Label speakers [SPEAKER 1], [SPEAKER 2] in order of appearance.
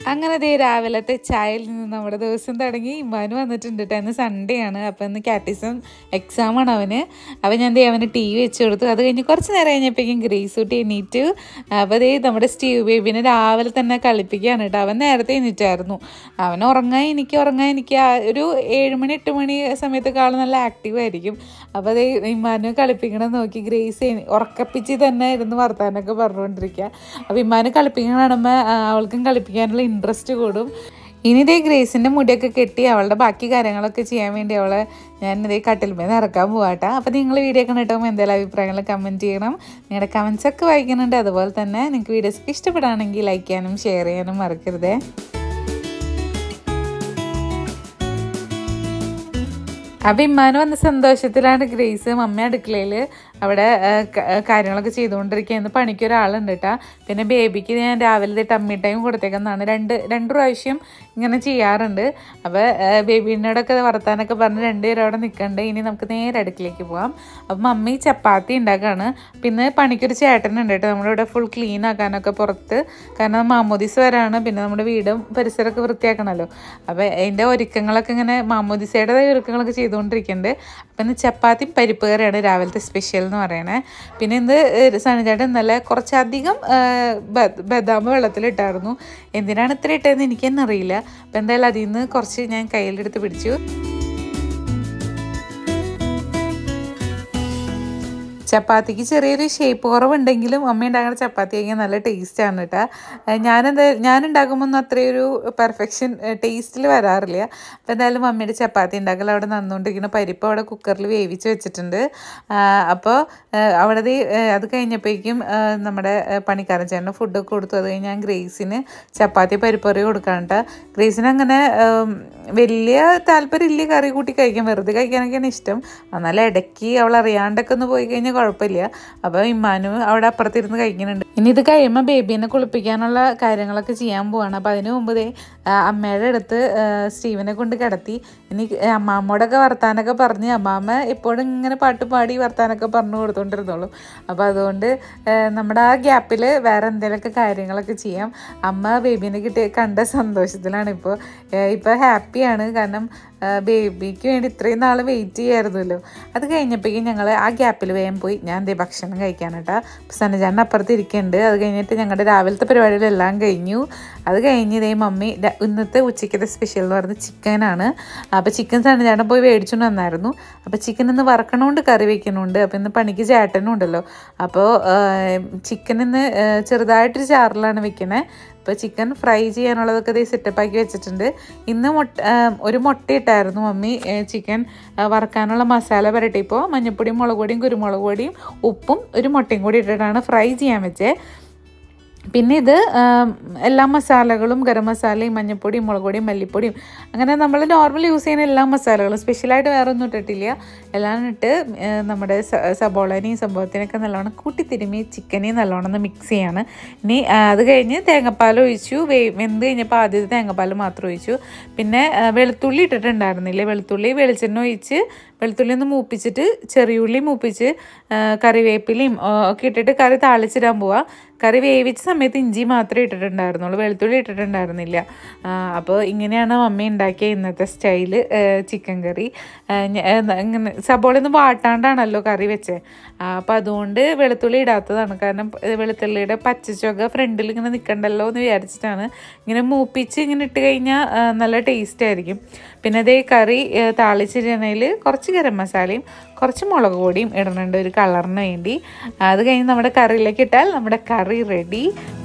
[SPEAKER 1] അങ്ങനെ ദേ രാവിലത്തെ ചായയിൽ നിന്ന് നമ്മുടെ ദിവസം തുടങ്ങി ഇമ്മാന് വന്നിട്ടുണ്ട് കേട്ടോ ഇന്ന് സൺഡേ ആണ് അപ്പം ഇന്ന് കാറ്റിസം എക്സാം ആണ് അവന് അപ്പം ഞാൻ ദേ അവന് ടി വി വെച്ച് കൊടുത്തു അത് കഴിഞ്ഞ് കുറച്ച് നേരം കഴിഞ്ഞപ്പോഴേക്കും ഗ്രേസ് കുട്ടി എണീറ്റു അപ്പോൾ ദേ നമ്മുടെ സ്റ്റീവ് ബേബിനെ രാവിലെ തന്നെ കളിപ്പിക്കുകയാണ് കേട്ടോ അവൻ നേരത്തെ എണീറ്റായിരുന്നു അവൻ ഉറങ്ങാൻ എനിക്ക് ഉറങ്ങാൻ എനിക്ക് ആ ഒരു ഏഴ് മണി എട്ട് മണി സമയത്തൊക്കെ ആൾ നല്ല ആക്റ്റീവ് ആയിരിക്കും അപ്പോൾ അതേ ഇമ്മാനെ കളിപ്പിക്കണം നോക്കി ഗ്രേസ് എണി- ഉറക്കപ്പിച്ച് തന്നെ ഇരുന്ന് വർത്താനൊക്കെ പറഞ്ഞുകൊണ്ടിരിക്കുക അപ്പോൾ ഇമ്മാനെ കളിപ്പിക്കണം കാണുമ്പോൾ അവൾക്കും കളിപ്പിക്കാനുള്ള ഇൻട്രസ്റ്റ് കൂടും ഇനി ഇതേ ഗ്രേസിൻ്റെ മുടിയൊക്കെ കെട്ടി അവളുടെ ബാക്കി കാര്യങ്ങളൊക്കെ ചെയ്യാൻ വേണ്ടി അവളെ ഞാൻ ഇതേ കട്ടിൽമേന്ന് ഇറക്കാൻ പോവാട്ടാ അപ്പോൾ നിങ്ങൾ വീഡിയോ കണ്ടിട്ടുമ്പോൾ എന്തെങ്കിലും അഭിപ്രായങ്ങൾ കമൻറ്റ് ചെയ്യണം നിങ്ങളുടെ കമൻസ് ഒക്കെ വായിക്കുന്നുണ്ട് അതുപോലെ തന്നെ നിങ്ങൾക്ക് വീഡിയോസൊക്കെ ഇഷ്ടപ്പെടുകയാണെങ്കിൽ ലൈക്ക് ചെയ്യാനും ഷെയർ ചെയ്യാനും മറക്കരുതേ അപ്പം ഇമ്മാന് വന്ന സന്തോഷത്തിലാണ് ഗ്രേസ് മമ്മ അടുക്കളയിൽ അവിടെ ആ, ക- ആ, കാര്യങ്ങളൊക്കെ ചെയ്തുകൊണ്ടിരിക്കുകയെന്ന് പണിക്ക് ഒരാളുണ്ട് കേട്ടോ പിന്നെ ബേബിക്ക് ഞാൻ രാവിലെ ടമ്മി ടൈം കൊടുത്തേക്കുന്നതാണ് രണ്ട് രണ്ട് പ്രാവശ്യം ഇങ്ങനെ ചെയ്യാറുണ്ട് അപ്പോൾ ബേബീനോടൊക്കെ വർത്താനൊക്കെ പറഞ്ഞ് രണ്ടുപേരും അവിടെ നിൽക്കണ്ട് ഇനി നമുക്ക് നേരെ അടുക്കളയ്ക്ക് പോവാം അപ്പം മമ്മി ചപ്പാത്തി ഉണ്ടാക്കുകയാണ് പിന്നെ പണിക്കൊരു ചേട്ടനുണ്ട് കേട്ടോ നമ്മുടെ ഇവിടെ ഫുൾ ക്ലീൻ ആക്കാനൊക്കെ പുറത്ത് കാരണം മാമോദിസ് വരാണ് പിന്നെ നമ്മുടെ വീടും പരിസരമൊക്കെ വൃത്തിയാക്കണമല്ലോ അപ്പോൾ അതിൻ്റെ ഒരുക്കങ്ങളൊക്കെ ഇങ്ങനെ മാമോദിസയുടേതായ ഒരുക്കങ്ങളൊക്കെ ചെയ്തുകൊണ്ടിരിക്കുന്നുണ്ട് അപ്പം ഇന്ന് ചപ്പാത്തിയും പരിപ്പ് കറിയാണ് രാവിലത്തെ സ്പെഷ്യൽ എന്ന് പറയണേ പിന്നെ ഇന്ന് സണിചേട്ടൻ ഇന്നലെ കുറച്ചധികം ആ, ബ- ബദാം വെള്ളത്തിലിട്ടായിരുന്നു എന്തിനാണ് ഇത്ര ഇട്ടതെന്ന് എനിക്ക് തന്നെ അറിയില്ല അപ്പം എന്തായാലും അതിൽ നിന്ന് കുറച്ച് ഞാൻ കയ്യിലെടുത്ത് പിടിച്ചു ചപ്പാത്തിക്ക് ചെറിയൊരു ഷേപ്പ് കുറവുണ്ടെങ്കിലും അമ്മ ഉണ്ടാക്കുന്ന ചപ്പാത്തി കഴിക്കാൻ നല്ല ടേസ്റ്റാണ് കേട്ടോ ഞാനെന്താ ഞാൻ ഉണ്ടാക്കുമ്പോൾ ഒന്നും അത്രയൊരു പെർഫെക്ഷൻ ടേസ്റ്റിൽ വരാറില്ല അപ്പോൾ എന്തായാലും മമ്മിയുടെ ചപ്പാത്തി ഉണ്ടാക്കൽ അവിടെ നന്നുകൊണ്ടിരിക്കുന്ന പരിപ്പ് അവിടെ കുക്കറിൽ വേവിച്ച് വെച്ചിട്ടുണ്ട് അപ്പോൾ അവിടെ ദേ, ആ, അത് കഴിഞ്ഞപ്പോഴേക്കും ആ, നമ്മുടെ ആ, പണിക്കാരൻ ചേട്ടന് ഫുഡൊക്കെ കൊടുത്തു അത് കഴിഞ്ഞ് ഞാൻ ഗ്രേസിന് ചപ്പാത്തി പരിപ്പറി കൊടുക്കാൻ കേട്ടോ ഗ്രേസിന് അങ്ങനെ ഉം, വലിയ താല്പര്യമില്ല കറി കൂട്ടി കഴിക്കാൻ വെറുതെ കഴിക്കാനൊക്കെയാണ് ഇഷ്ടം എന്നാലും ഇടയ്ക്ക് അവൾ അറിയാണ്ടൊക്കെ ഒന്ന് പോയി കഴിഞ്ഞാൽ കുഴപ്പമില്ല അപ്പോൾ ഇമ്മാനും അവിടെ അപ്പുറത്തിരുന്ന് കഴിക്കുന്നുണ്ട് ഇനി ഇത് കഴിയുമ്പോൾ ബേബീനെ കുളിപ്പിക്കാനുള്ള കാര്യങ്ങളൊക്കെ ചെയ്യാൻ പോവാണ് അപ്പോൾ അതിന് മുമ്പ് ദേ ആ, അമ്മയുടെ അടുത്ത് ആ, സ്റ്റീവനെ കൊണ്ട് കിടത്തി ഇനി അമ്മാമ്മോടൊക്കെ വർത്താനൊക്കെ പറഞ്ഞ് അമ്മാമ്മ എപ്പോഴും ഇങ്ങനെ പാട്ട് പാടി വർത്താനൊക്കെ പറഞ്ഞു കൊടുത്തോണ്ടിരുന്നോളും അപ്പോൾ അതുകൊണ്ട് ആ, നമ്മുടെ ആ ഗ്യാപ്പിൽ വേറെ എന്തെങ്കിലുമൊക്കെ കാര്യങ്ങളൊക്കെ ചെയ്യാം അമ്മ ബേബീനെ കിട്ടിയ കണ്ട സന്തോഷത്തിലാണ് ഇപ്പോൾ ഇപ്പോൾ ഹാപ്പിയാണ് കാരണം ബേബിക്ക് വേണ്ടി ഇത്രയും നാൾ വെയിറ്റ് ചെയ്യായിരുന്നല്ലോ അത് കഴിഞ്ഞപ്പോഴേക്കും ഞങ്ങൾ ആ ഗ്യാപ്പിൽ വേഗം പോയി ഞാൻ ദേ ഭക്ഷണം കഴിക്കാനാട്ടാ സനജാൻ്റെ അപ്പുറത്ത് ഇരിക്കുന്നുണ്ട് അത് കഴിഞ്ഞിട്ട് ഞങ്ങളുടെ രാവിലത്തെ പരിപാടികളെല്ലാം കഴിഞ്ഞു അത് കഴിഞ്ഞ് ഇതേ മമ്മി ര- ഇന്നത്തെ ഉച്ചയ്ക്കത്തെ സ്പെഷ്യൽ എന്ന് പറയുന്നത് ചിക്കനാണ് അപ്പോൾ ചിക്കൻ സനജാണ്ടൻ പോയി മേടിച്ചുകൊണ്ട് വന്നായിരുന്നു അപ്പോൾ ചിക്കൻ ഇന്ന് വറക്കണോണ്ട് കറി വെക്കണുണ്ട് അപ്പോൾ ഇന്ന് പണിക്ക് ചേട്ടനും ഉണ്ടല്ലോ അപ്പോൾ ചിക്കൻ ഇന്ന് ആ, ചെറുതായിട്ടൊരു ചാറിലാണ് വെക്കണേ അപ്പോൾ ചിക്കൻ ഫ്രൈ ചെയ്യാനുള്ളതൊക്കെ ഇതേ സെറ്റപ്പാക്കി വെച്ചിട്ടുണ്ട് ഇന്ന് മുട്ട ആ, ഒരു മുട്ട ഇട്ടായിരുന്നു മമ്മി ഏ, ചിക്കൻ ആ, വറക്കാനുള്ള മസാല പുരട്ടിയപ്പോൾ മഞ്ഞപ്പൊടിയും മുളക് പൊടിയും കുരുമുളക് പൊടിയും ഉപ്പും ഒരു മുട്ടയും കൂടി ഇട്ടിട്ടാണ് ഫ്രൈ ചെയ്യാൻ വെച്ചത് പിന്നെ ഇത് ആം, എല്ലാ മസാലകളും ഗരം മസാലയും മഞ്ഞൾപ്പൊടിയും മുളക് പൊടിയും മല്ലിപ്പൊടിയും അങ്ങനെ നമ്മൾ നോർമൽ യൂസ് ചെയ്യുന്ന എല്ലാ മസാലകളും സ്പെഷ്യലായിട്ട് വേറെ ഒന്നും ഇട്ടിട്ടില്ല എല്ലാം ഇട്ട് ഏ, നമ്മുടെ സ- സബോളനെയും സംഭവത്തിനൊക്കെ നല്ലോണം കൂട്ടി തിരുമ്മി ചിക്കനെയും നല്ലോണം ഒന്ന് മിക്സ് ചെയ്യാണ് ഇനി ആ, അത് കഴിഞ്ഞ് തേങ്ങാപ്പാൽ ഒഴിച്ചു വേ വെന്ത് കഴിഞ്ഞപ്പോൾ ആദ്യത്തെ തേങ്ങാപ്പാൽ മാത്രം ഒഴിച്ചു പിന്നെ ആ, വെളുത്തുള്ളി ഇട്ടിട്ടുണ്ടായിരുന്നില്ലേ വെളുത്തുള്ളി വെളിച്ചെണ്ണ ഒഴിച്ച് വെളുത്തുള്ളി ഒന്ന് മൂപ്പിച്ചിട്ട് ചെറിയുള്ളി മൂപ്പിച്ച് ആ, കറിവേപ്പിലയും ആ, ഒക്കെ ഇട്ടിട്ട് കറി താളിച്ചിടാൻ പോവാം കറി വേവിച്ച സമയത്ത് ഇഞ്ചി മാത്രമേ ഇട്ടിട്ടുണ്ടായിരുന്നുള്ളൂ വെളുത്തുള്ളി ഇട്ടിട്ടുണ്ടായിരുന്നില്ല അപ്പോൾ ഇങ്ങനെയാണ് മമ്മി ഉണ്ടാക്കിയ ഇന്നത്തെ സ്റ്റൈല് ചിക്കൻ കറി ആ, ഞ- ഏ, ന- ഇങ്ങനെ സബോളയൊന്നും വാട്ടാണ്ടാണല്ലോ കറി വെച്ചത് അപ്പോൾ അതുകൊണ്ട് വെളുത്തുള്ളി ഇടാത്തതാണ് കാരണം ഏ, വെളുത്തുള്ളിയുടെ പച്ചച്ചൊക ഫ്രണ്ടിൽ ഇങ്ങനെ നിൽക്കണ്ടല്ലോ എന്ന് വിചാരിച്ചിട്ടാണ് ഇങ്ങനെ മൂപ്പിച്ച് ഇങ്ങനെ ഇട്ട് കഴിഞ്ഞാൽ ആ, നല്ല ടേസ്റ്റ് ആയിരിക്കും പിന്നെ അതേ കറി ഏ, താളിച്ചിരുന്നതിൽ കുറച്ച് ഗരം മസാലയും കുറച്ച് മുളക് പൊടിയും ഇടുന്നുണ്ട് ഒരു കളറിന് വേണ്ടി അത് കഴിഞ്ഞ് നമ്മുടെ കറിയിലേക്ക് ഇട്ടാൽ നമ്മുടെ കറി റെഡി